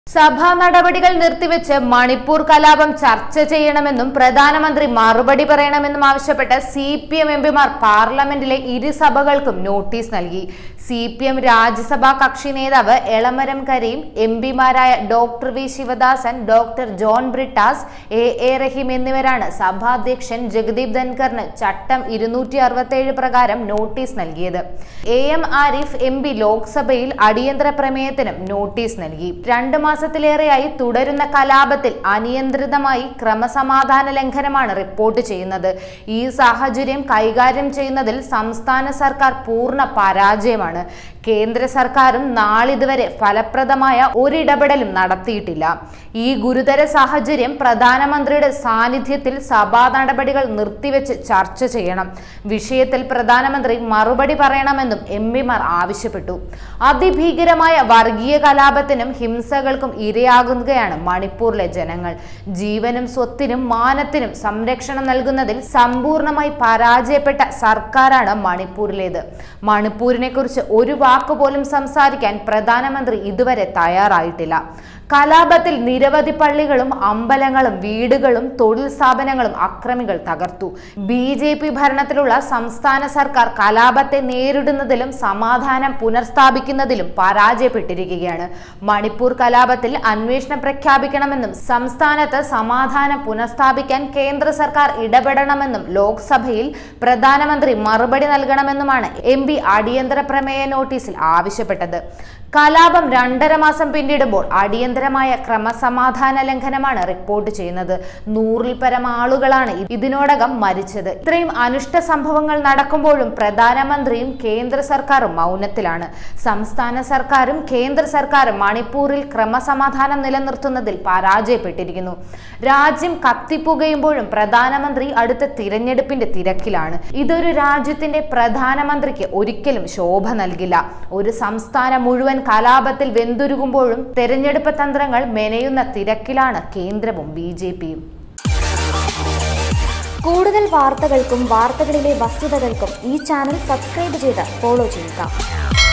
സഭാ നടപടികൾ നിർത്തിവെച്ച് മണിപ്പൂർ കലാപം ചർച്ച ചെയ്യണമെന്നും പ്രധാനമന്ത്രി മറുപടി പറയണമെന്നും ആവശ്യപ്പെട്ട് സി പി എം എംപിമാർ പാർലമെന്റിലെ ഇരു സഭകൾക്കും നോട്ടീസ് നൽകി സി പി എം രാജ്യസഭാ കക്ഷി നേതാവ് എളമരം കരീം എം പിമാരായ doctor V Sivadasan doctor John Brittas A A Rahim എന്നിവരാണ് സഭാധ്യക്ഷൻ ജഗദീപ് ധൻഖറിന് ചട്ടം ഇരുന്നൂറ്റി അറുപത്തേഴ് പ്രകാരം നോട്ടീസ് നൽകിയത് A M Arif M P ലോക്സഭയിൽ അടിയന്തര പ്രമേയത്തിനും നോട്ടീസ് നൽകി രണ്ട് മാസത്തിലേറെയായി തുടരുന്ന കലാപത്തിൽ അനിയന്ത്രിതമായി ക്രമസമാധാന ലംഘനമാണ് റിപ്പോർട്ട് ചെയ്യുന്നത് ഈ സാഹചര്യം കൈകാര്യം ചെയ്യുന്നതിൽ സംസ്ഥാന സർക്കാർ പൂർണ്ണ പരാജയമാണ് കേന്ദ്ര സർക്കാരും നാളിതുവരെ ഫലപ്രദമായ ഒരിടപെടലും നടത്തിയിട്ടില്ല ഈ ഗുരുതര സാഹചര്യം പ്രധാനമന്ത്രിയുടെ സാന്നിധ്യത്തിൽ സഭാ നടപടികൾ നിർത്തിവെച്ച് ചർച്ച ചെയ്യണം വിഷയത്തിൽ പ്രധാനമന്ത്രി മറുപടി പറയണമെന്നും എം പിമാർ ആവശ്യപ്പെട്ടു അതിഭീകരമായ വർഗീയ കലാപത്തിനും ഹിംസകൾക്കും ഇരയാകുകയാണ് മണിപ്പൂരിലെ ജനങ്ങൾ ജീവനും സ്വത്തിനും മാനത്തിനും സംരക്ഷണം നൽകുന്നതിൽ സമ്പൂർണ്ണമായി പരാജയപ്പെട്ട സർക്കാരാണ് മണിപ്പൂരിലേത് മണിപ്പൂരിനെ കുറിച്ച് ഒരു വാക്ക് പോലും സംസാരിക്കാൻ പ്രധാനമന്ത്രി ഇതുവരെ തയ്യാറായിട്ടില്ല കലാപത്തിൽ നിരവധി പള്ളികളും അമ്പലങ്ങളും വീടുകളും തൊഴിൽ സ്ഥാപനങ്ങളും അക്രമികൾ തകർത്തു ബി ജെ പി ഭരണത്തിലുള്ള സംസ്ഥാന സർക്കാർ കലാപത്തെ നേരിടുന്നതിലും സമാധാനം പുനഃസ്ഥാപിക്കുന്നതിലും പരാജയപ്പെട്ടിരിക്കുകയാണ് മണിപ്പൂർ കലാപത്തിൽ അന്വേഷണം പ്രഖ്യാപിക്കണമെന്നും സംസ്ഥാനത്ത് സമാധാനം പുനഃസ്ഥാപിക്കാൻ കേന്ദ്ര സർക്കാർ ഇടപെടണമെന്നും ലോക്സഭയിൽ പ്രധാനമന്ത്രി മറുപടി നൽകണമെന്നുമാണ് എം പി അടിയന്തര പ്രമേയ നോട്ടീസിൽ ആവശ്യപ്പെട്ടത് കലാപം രണ്ടര മാസം പിന്നിടുമ്പോൾ അടിയന്തരമായ ക്രമസമാധാന ലംഘനമാണ് റിപ്പോർട്ട് ചെയ്യുന്നത് നൂറിൽ പരം ആളുകളാണ് ഇതിനോടകം മരിച്ചത് ഇത്രയും അനിഷ്ട സംഭവങ്ങൾ നടക്കുമ്പോഴും പ്രധാനമന്ത്രിയും കേന്ദ്ര സർക്കാരും മൗനത്തിലാണ് സംസ്ഥാന സർക്കാരും കേന്ദ്ര സർക്കാരും മണിപ്പൂരിൽ ക്രമസമാധാനം നിലനിർത്തുന്നതിൽ പരാജയപ്പെട്ടിരിക്കുന്നു രാജ്യം കത്തിപ്പുകയുമ്പോഴും പ്രധാനമന്ത്രി അടുത്ത തിരഞ്ഞെടുപ്പിന്റെ തിരക്കിലാണ് ഇതൊരു രാജ്യത്തിന്റെ പ്രധാനമന്ത്രിക്ക് ഒരിക്കലും ശോഭ നൽകില്ല ഒരു സംസ്ഥാനം മുഴുവൻ കലാപത്തിൽ വെന്തുരുകുമ്പോഴും തെരഞ്ഞെടുപ്പ് തന്ത്രങ്ങൾ മെനയുന്ന തിരക്കിലാണ് കേന്ദ്രവും ബി ജെ പിയും കൂടുതൽ വാർത്തകൾക്കും വാർത്തകളിലെ വസ്തുതകൾക്കും ഈ ചാനൽ സബ്സ്ക്രൈബ് ചെയ്ത് ഫോളോ ചെയ്യുക